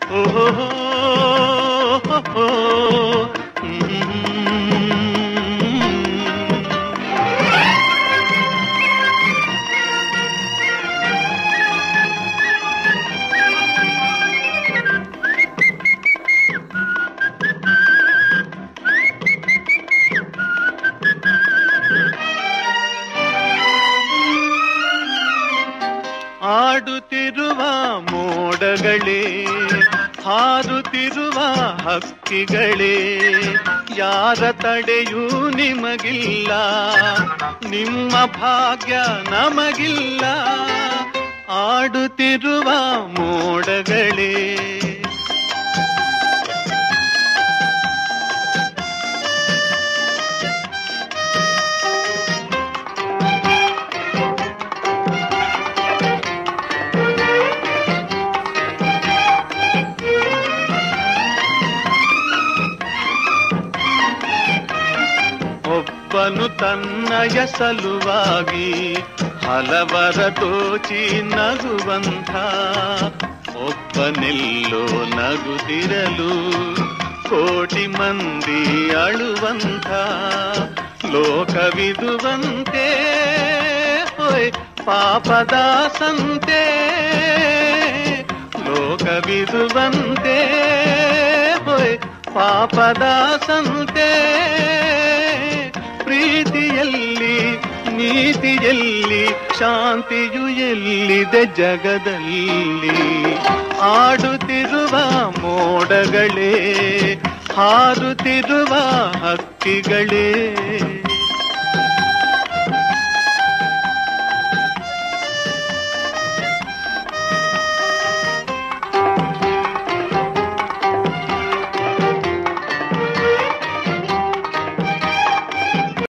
ಓಹೋ ಆಡುತ್ತಿರುವ ಮೋಡಗಳೇ ಹಾರುತ್ತಿರುವ ಹಕ್ಕಿಗಳೇ ಯಾರ ತಡೆಯೂ ನಿಮಗಿಲ್ಲ ನಿಮ್ಮ ಭಾಗ್ಯ ನಮಗಿಲ್ಲ ಆಡುತ್ತಿರುವ ಮೋಡಗಳೇ ಒಬ್ಬನು ತನ್ನಯ ಸಲುವಾಗಿ ಹಲವರ ದೋಚಿ ನಗುವಂಥ ಒಬ್ಬನೆಲ್ಲೋ ನಗುತ್ತಿರಲು ಕೋಟಿ ಮಂದಿ ಅಳುವಂಥ ಲೋಕವಿದುವಂತೆ ಹೊಯ್ ಪಾಪದ ಸಂತೆ ಲೋಕವಿದುವಂತೆ ಹೊಯ್ ಪಾಪದ ಸಂತೆ ಪ್ರೀತಿಯಲ್ಲಿ ನೀತಿಯಲ್ಲಿ ಶಾಂತಿಯು ಎಲ್ಲಿದೆ ಜಗದಲ್ಲಿ ಆಡುತ್ತಿರುವ ಮೋಡಗಳೇ ಹಾರುತ್ತಿರುವ ಹಕ್ಕಿಗಳೇ